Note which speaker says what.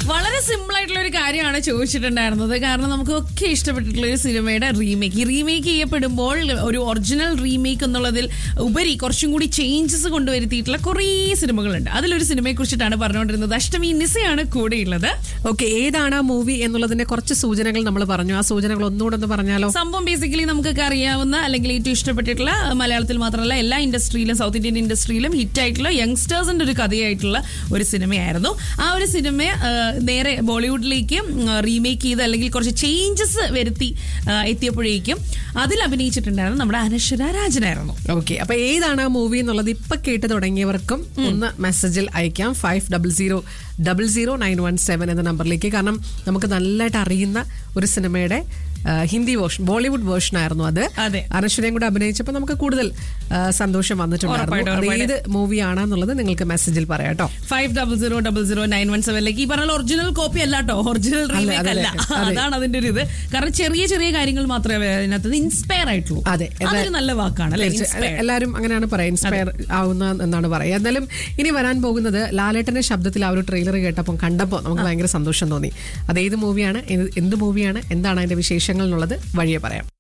Speaker 1: വളരെ സിമ്പിൾ ആയിട്ടുള്ള ഒരു കാര്യമാണ് ചോദിച്ചിട്ടുണ്ടായിരുന്നത് കാരണം നമുക്ക് ഒക്കെ ഇഷ്ടപ്പെട്ടിട്ടുള്ള ഒരു സിനിമയുടെ റീമേക്ക് ഈ റീമേക്ക് ചെയ്യപ്പെടുമ്പോൾ ഒരു ഒറിജിനൽ റീമേക്ക് എന്നുള്ളതിൽ ഉപരി കുറച്ചും കൂടി ചേഞ്ചസ് കൊണ്ടുവരുത്തിയിട്ടുള്ള കുറേ സിനിമകളുണ്ട് അതിലൊരു സിനിമയെ കുറിച്ചിട്ടാണ് പറഞ്ഞുകൊണ്ടിരുന്നത് അഷ്ടമി നിസയാണ് കൂടെയുള്ളത്
Speaker 2: ഓക്കെ ഏതാണ് ആ മൂവി എന്നുള്ളതിന്റെ കുറച്ച് സൂചനകൾ നമ്മൾ പറഞ്ഞു ആ സൂചനകൾ ഒന്നുകൂടെ ഒന്ന് പറഞ്ഞാലോ
Speaker 1: സംഭവം ബേസിക്കലി നമുക്കൊക്കെ അറിയാവുന്ന അല്ലെങ്കിൽ ഏറ്റവും ഇഷ്ടപ്പെട്ടിട്ടുള്ള മലയാളത്തിൽ മാത്രമല്ല എല്ലാ ഇൻഡസ്ട്രിയിലും സൗത്ത് ഇന്ത്യൻ ഇൻഡസ്ട്രിയിലും ഹിറ്റ് ആയിട്ടുള്ള യങ്സ്റ്റേഴ്സിന്റെ ഒരു കഥയായിട്ടുള്ള ഒരു സിനിമയായിരുന്നു ആ ഒരു സിനിമ ആ, നേരെ ബോളിവുഡിലേക്ക് റീമേക്ക് ചെയ്ത് അല്ലെങ്കിൽ കുറച്ച് ചേഞ്ചസ് വരുത്തി ആ, എത്തിയപ്പോഴേക്കും അതിൽ അഭിനയിച്ചിട്ടുണ്ടായിരുന്നു നമ്മുടെ അനശ്വര രാജനായിരുന്നു
Speaker 2: ഓക്കെ അപ്പൊ ഏതാണ് ആ മൂവി എന്നുള്ളത് ഇപ്പൊ കേട്ട് തുടങ്ങിയവർക്കും ഒന്ന് മെസ്സേജിൽ അയക്കാം five double zero double zero nine one seven എന്ന നമ്പറിലേക്ക് കാരണം നമുക്ക് നല്ലതായിട്ട് അറിയുന്ന ഒരു സിനിമയുടെ ആ, ഹിന്ദി വേർഷൻ ബോളിവുഡ് വേർഷൻ ആയിരുന്നു അത്
Speaker 1: അതെ.
Speaker 2: അനശ്വരയും കൂടെ അഭിനയിച്ചപ്പോൾ നമുക്ക് കൂടുതൽ ആ, സന്തോഷം വന്നിട്ടുണ്ടായിരുന്നു അത് ഏത് മൂവിയാണെന്നുള്ളത് നിങ്ങൾക്ക് മെസ്സേജിൽ പറയാം കേട്ടോ
Speaker 1: five double zero double zero nine one സെവനിലേക്ക് ഈ പറഞ്ഞ ഒറിജിനൽ കോപ്പി അല്ല കേട്ടോ ഒറിജിനൽ റീമേക്ക്
Speaker 2: അതല്ലേ,
Speaker 1: അല്ല
Speaker 2: അതെ.
Speaker 1: അതാണ് അതിന്റെ ഒരു ഇത് കാരണം ചെറിയ ചെറിയ കാര്യങ്ങൾ മാത്രമേ അതിനകത്ത് ഇൻസ്പയർ ആയിട്ടുള്ളൂ
Speaker 2: അതെ, എന്താ-
Speaker 1: അതൊരു നല്ല വാക്കാണ് അല്ലെ
Speaker 2: തീർച്ചയായും. എല്ലാവരും അങ്ങനെയാണ് പറയുക ഇൻസ്പയർ ആവുന്ന എന്നാണ് പറയുക എന്നാലും ഇനി വരാൻ പോകുന്നത് ലാലേട്ടന്റെ ശബ്ദത്തിൽ ആ ഒരു ട്രെയിലർ കേട്ടപ്പോൾ കണ്ടപ്പോൾ നമുക്ക് ഭയങ്കര സന്തോഷം തോന്നി അത് ഏത് മൂവിയാണ് എന്ത് മൂവിയാണ് എന്താണ് അതിന്റെ വിശേഷങ്ങൾ എന്നുള്ളത് വഴിയെ പറയാം